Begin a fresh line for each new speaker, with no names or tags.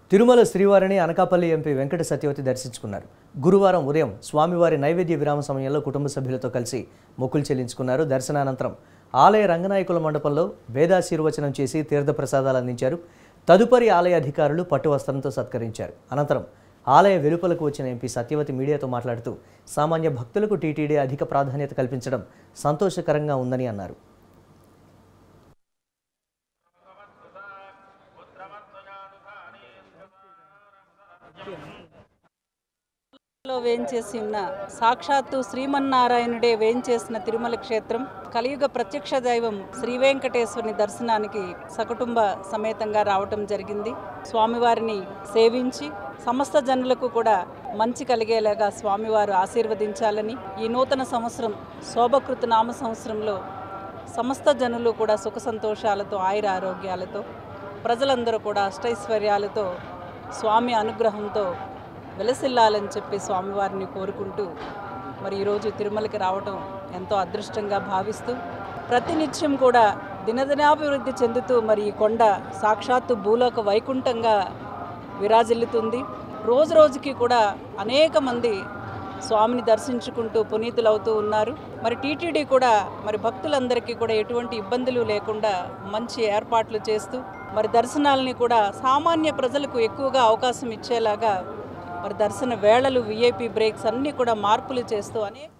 తిరుమల శ్రీవారిని అనకాపల్లి ఎంపీ వెంకట సత్యవతి దర్శించుకున్నారు గురువారం ఉదయం స్వామివారి నైవేద్య విరామ సమయంలో కుటుంబ సభ్యులతో కలిసి మొక్కులు చెల్లించుకున్నారు దర్శనానంతరం ఆలయ రంగనాయకుల మండపంలో వేదాశీర్వచనం చేసి తీర్థప్రసాదాలు అందించారు తదుపరి ఆలయ అధికారులు పట్టు వస్త్రంతో సత్కరించారు అనంతరం ఆలయ వెలుపలకు వచ్చిన ఎంపీ సత్యవతి మీడియాతో మాట్లాడుతూ సామాన్య భక్తులకు టీటీడీ అధిక ప్రాధాన్యత కల్పించడం సంతోషకరంగా ఉందని అన్నారు
లో వేంచేసి ఉన్న సాక్షాత్తు శ్రీమన్నారాయణుడే వేంచేసిన తిరుమల క్షేత్రం కలియుగ ప్రత్యక్ష దైవం శ్రీ వెంకటేశ్వరుని దర్శనానికి సకుటుంబ సమేతంగా రావటం జరిగింది స్వామివారిని సేవించి సమస్త జనులకు కూడా మంచి కలిగేలాగా స్వామివారు ఆశీర్వదించాలని ఈ నూతన సంవత్సరం శోభకృత నామ సంవత్సరంలో సమస్త జనులు కూడా సుఖ సంతోషాలతో ఆయుర ఆరోగ్యాలతో ప్రజలందరూ కూడా అష్టైశ్వర్యాలతో స్వామి అనుగ్రహంతో వెలసిల్లాలని చెప్పి స్వామివారిని కోరుకుంటూ మరి ఈరోజు తిరుమలకి రావటం ఎంతో అదృష్టంగా భావిస్తూ ప్రతినిత్యం కూడా దినదినాభివృద్ధి చెందుతూ మరి ఈ కొండ సాక్షాత్తు భూలోక వైకుంఠంగా విరాజిల్లుతుంది రోజు రోజుకి కూడా అనేక మంది స్వామిని దర్శించుకుంటూ పునీతులవుతూ ఉన్నారు మరి టీటీడీ కూడా మరి భక్తులందరికీ కూడా ఎటువంటి ఇబ్బందులు లేకుండా మంచి ఏర్పాట్లు చేస్తూ మరి దర్శనాలని కూడా సామాన్య ప్రజలకు ఎక్కువగా అవకాశం ఇచ్చేలాగా మరి దర్శన వేళలు విఐపి బ్రేక్స్ అన్నీ కూడా మార్పులు చేస్తూ అనేక